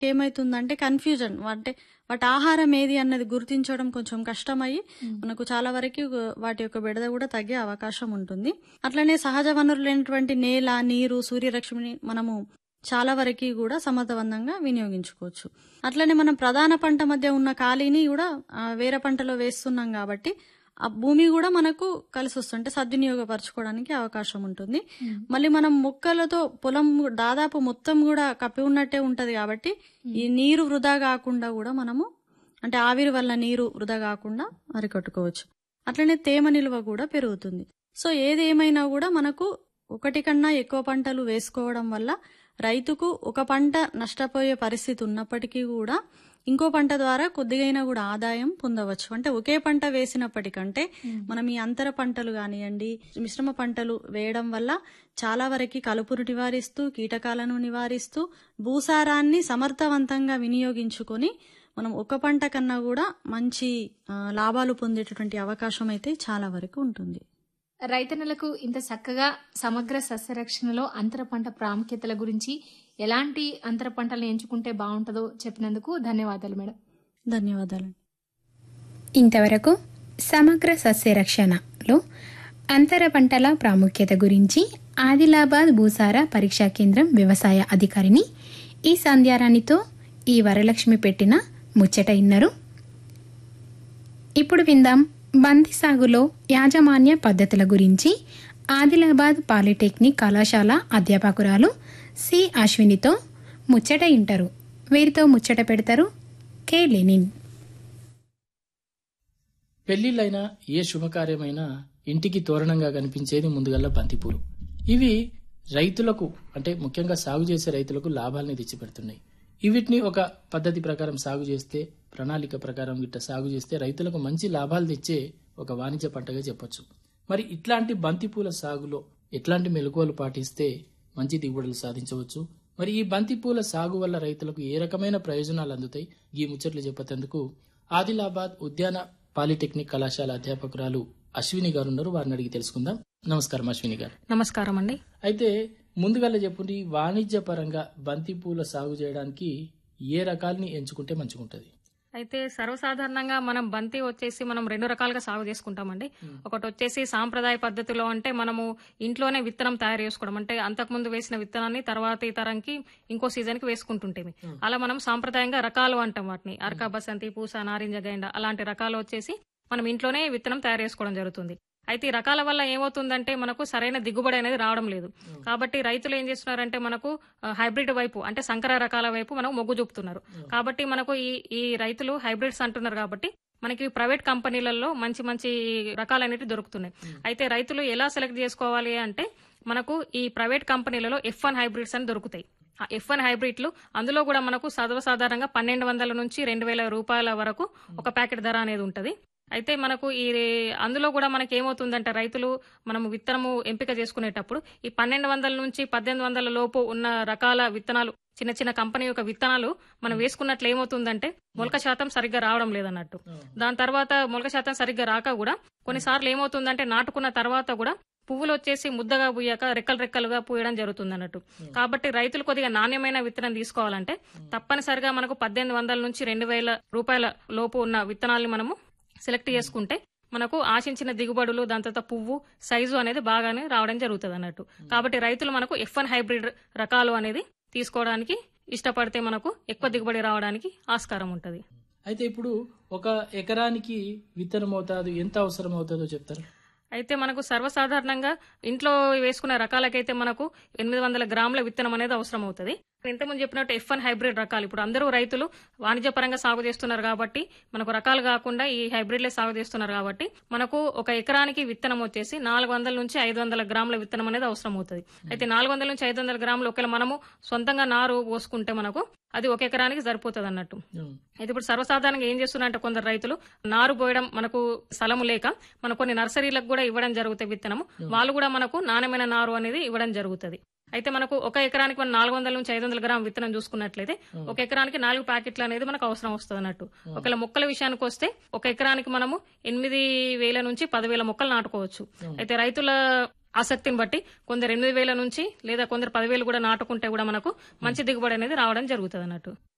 ఏమైతుందంటే కన్ఫ్యూజన్ అంటే వాటి ఆహారం ఏది అన్నది గుర్తించడం కొంచెం కష్టమయ్యి మనకు చాలా వరకు వాటి యొక్క బెడద కూడా తగ్గే అవకాశం ఉంటుంది అట్లనే సహజ వనరులైనటువంటి నేల నీరు సూర్యరశ్మిని మనము చాలా వరకు కూడా సమర్థవంతంగా వినియోగించుకోవచ్చు అట్లనే మనం ప్రధాన పంట మధ్య ఉన్న ఖాళీని కూడా ఆ, వేరే పంటలో వేస్తున్నాం కాబట్టి ఆ భూమి కూడా మనకు కలిసి వస్తుంటే సద్వినియోగపరచుకోవడానికి అవకాశం ఉంటుంది మళ్ళీ మనం మొక్కలతో పొలం దాదాపు మొత్తం కూడా కప్పి ఉన్నట్టే ఉంటది కాబట్టి ఈ నీరు వృధా కాకుండా కూడా మనము అంటే ఆవిరి వల్ల నీరు వృధా కాకుండా అరికట్టుకోవచ్చు అట్లనే తేమ నిల్వ కూడా పెరుగుతుంది సో ఏది ఏమైనా కూడా మనకు ఒకటి కన్నా ఎక్కువ పంటలు వేసుకోవడం వల్ల రైతుకు ఒక పంట నష్టపోయే పరిస్థితి ఉన్నప్పటికీ కూడా ఇంకో పంట ద్వారా కొద్దిగైనా కూడా ఆదాయం పొందవచ్చు అంటే ఒకే పంట వేసినప్పటికంటే మనం ఈ అంతర పంటలు కానివ్వండి మిశ్రమ పంటలు వేయడం వల్ల చాలా వరకు కలుపును నివారిస్తూ కీటకాలను నివారిస్తూ భూసారాన్ని సమర్థవంతంగా వినియోగించుకొని మనం ఒక పంట కన్నా కూడా మంచి ఆ, లాభాలు పొందేటటువంటి అవకాశం అయితే చాలా వరకు ఉంటుంది రైతన్నలకు ఇంత చక్కగా సమగ్ర సస్యరక్షణలో అంతర పంట ప్రాముఖ్యతల గురించి ఎలాంటి అంతర పంటలను ఎంచుకుంటే బాగుంటుందో చెప్పినందుకు ధన్యవాదాలు మేడం ధన్యవాదాలు ఇంతవరకు సమగ్ర సస్యరక్షణలో అంతర పంటల ప్రాముఖ్యత గురించి ఆదిలాబాద్ భూసార పరీక్షా కేంద్రం వ్యవసాయ అధికారిని ఈ సంధ్యారాణితో ఈ వరలక్ష్మి పెట్టిన ముచ్చట ఇన్నరు ఇప్పుడు విందాం బంతి సాగులో యాజమాన్య పద్ధతుల గురించి ఆదిలాబాద్ పాలిటెక్నిక్ కళాశాల అధ్యాపకురాలు సి అశ్వినితో ముచ్చట ఇంటారు వీరితో ముచ్చట పెడతారు కె లెనిన్ పెళ్లిళ్ళైనా ఏ శుభకార్యమైనా ఇంటికి తోరణంగా కనిపించేది ముందుగల్లా బంతిపూలు ఇవి రైతులకు అంటే ముఖ్యంగా సాగు చేసే రైతులకు లాభాలని తెచ్చిపెడుతున్నాయి వీటిని ఒక పద్ధతి ప్రకారం సాగు చేస్తే ప్రణాళిక ప్రకారం గిట్ట సాగు చేస్తే రైతులకు మంచి లాభాలు తెచ్చే ఒక వాణిజ్య పంటగా చెప్పొచ్చు మరి ఇట్లాంటి బంతిపూల సాగులో ఎట్లాంటి మెలకువలు పాటిస్తే మంచి దిగుబడులు సాధించవచ్చు మరి ఈ బంతిపూల సాగు వల్ల రైతులకు ఏ రకమైన ప్రయోజనాలు అందుతాయి ఈ ముచ్చట్లు చెప్పేందుకు ఆదిలాబాద్ ఉద్యాన పాలిటెక్నిక్ కళాశాల అధ్యాపకురాలు అశ్విని గారు ఉన్నారు వారిని అడిగి తెలుసుకుందాం నమస్కారం అశ్విని గారు నమస్కారం అండి అయితే ముందుగా చెప్పండి వాణిజ్య పరంగా బంతి పూల సాగు చేయడానికి ఏ రకాలని ఎంచుకుంటే మంచిగుంటది అయితే సర్వసాధారణంగా మనం బంతి వచ్చేసి మనం రెండు రకాలుగా సాగు చేసుకుంటామండి ఒకటి వచ్చేసి సాంప్రదాయ పద్ధతిలో అంటే మనము ఇంట్లోనే విత్తనం తయారు చేసుకోవడం అంటే అంతకుముందు వేసిన విత్తనాన్ని తర్వాతి తరంకి ఇంకో సీజన్ కి వేసుకుంటుంటేమి అలా మనం సాంప్రదాయంగా రకాలు అంటాం వాటిని అరకా బసంతి పూస నారింజ గైండ అలాంటి రకాలు వచ్చేసి మనం ఇంట్లోనే విత్తనం తయారు చేసుకోవడం జరుగుతుంది అయితే ఈ రకాల వల్ల ఏమవుతుందంటే మనకు సరైన దిగుబడి అనేది రావడం లేదు కాబట్టి రైతులు ఏం చేస్తున్నారంటే మనకు ఆ, హైబ్రిడ్ వైపు అంటే సంకర రకాల వైపు మనకు మొగ్గు చూపుతున్నారు కాబట్టి మనకు ఈ ఈ రైతులు హైబ్రిడ్స్ అంటున్నారు కాబట్టి మనకి ప్రైవేట్ కంపెనీలలో మంచి మంచి రకాలు అనేవి దొరుకుతున్నాయి అయితే రైతులు ఎలా సెలెక్ట్ చేసుకోవాలి అంటే మనకు ఈ ప్రైవేట్ కంపెనీలలో ఎఫ్ వన్ హైబ్రిడ్స్ అని దొరుకుతాయి ఆ ఎఫ్ వన్ హైబ్రిడ్లు అందులో కూడా మనకు సర్వసాధారణంగా పన్నెండు వందల నుంచి రెండు వేల రూపాయల వరకు ఒక ప్యాకెట్ ధర అనేది ఉంటది అయితే మనకు ఈ అందులో కూడా మనకి ఏమవుతుందంటే రైతులు మనము విత్తనము ఎంపిక చేసుకునేటప్పుడు ఈ పన్నెండు వందల నుంచి పద్దెనిమిది వందల లోపు ఉన్న రకాల విత్తనాలు చిన్న చిన్న కంపెనీ యొక్క విత్తనాలు మనం వేసుకున్నట్లు ఏమవుతుందంటే మొలక శాతం సరిగ్గా రావడం లేదన్నట్టు దాని తర్వాత మొలక శాతం సరిగ్గా రాక కూడా కొన్నిసార్లు ఏమవుతుందంటే నాటుకున్న తర్వాత కూడా పువ్వులు వచ్చేసి ముద్దగా పూయాక రెక్కలు రెక్కలుగా పూయడం జరుగుతుంది అన్నట్టు కాబట్టి రైతులు కొద్దిగా నాణ్యమైన విత్తనం తీసుకోవాలంటే తప్పనిసరిగా మనకు పద్దెనిమిది వందల నుంచి రెండు వేల రూపాయల లోపు ఉన్న విత్తనాల్ని మనము సెలెక్ట్ చేసుకుంటే మనకు ఆశించిన దిగుబడులు దాని తర్వాత పువ్వు సైజు అనేది బాగానే రావడం జరుగుతుంది అన్నట్టు కాబట్టి రైతులు మనకు ఎఫ్ వన్ హైబ్రిడ్ రకాలు అనేది తీసుకోవడానికి ఇష్టపడితే మనకు ఎక్కువ దిగుబడి రావడానికి ఆస్కారం ఉంటుంది అయితే ఇప్పుడు ఒక ఎకరానికి విత్తనం మోతాదు ఎంత అవసరం అవుతుందో చెప్తారు అయితే మనకు సర్వసాధారణంగా ఇంట్లో వేసుకునే రకాలకైతే మనకు ఎనిమిది వందల గ్రాముల విత్తనం అనేది అవసరం అవుతుంది ఇంతకుముందు చెప్పినట్టు ఎఫ్ వన్ హైబ్రిడ్ రకాలు ఇప్పుడు అందరూ రైతులు వాణిజ్యపరంగా సాగు చేస్తున్నారు కాబట్టి మనకు రకాలు కాకుండా ఈ హైబ్రిడ్లే సాగు చేస్తున్నారు కాబట్టి మనకు ఒక ఎకరానికి విత్తనం వచ్చేసి నాలుగు వందల నుంచి ఐదు వందల గ్రాముల విత్తనం అనేది అవసరం అవుతుంది అయితే నాలుగు వందల నుంచి ఐదు వందల గ్రాములు ఒకవేళ మనము సొంతంగా నారు పోసుకుంటే మనకు అది ఒక ఎకరానికి సరిపోతుంది అన్నట్టు అయితే ఇప్పుడు సర్వసాధారణంగా ఏం చేస్తున్నారంటే కొందరు రైతులు నారు పోయడం మనకు స్థలము లేక మన కొన్ని నర్సరీలకు కూడా ఇవ్వడం జరుగుతాయి విత్తనము వాళ్ళు కూడా మనకు నాణ్యమైన నారు అనేది ఇవ్వడం జరుగుతుంది అయితే మనకు ఒక ఎకరానికి మనం నాలుగు వందల నుంచి ఐదు వందల గ్రామ్ విత్తనం చూసుకున్నట్లయితే ఒక ఎకరానికి నాలుగు ప్యాకెట్లు అనేది మనకు అవసరం వస్తుంది అన్నట్టు ఒకవేళ మొక్కల విషయానికి వస్తే ఒక ఎకరానికి మనము ఎనిమిది వేల నుంచి పదివేల మొక్కలు నాటుకోవచ్చు అయితే రైతుల ఆసక్తిని బట్టి కొందరు ఎనిమిది వేల నుంచి లేదా కొందరు పదివేలు కూడా నాటుకుంటే కూడా మనకు మంచి దిగుబడి అనేది రావడం జరుగుతుంది అన్నట్టు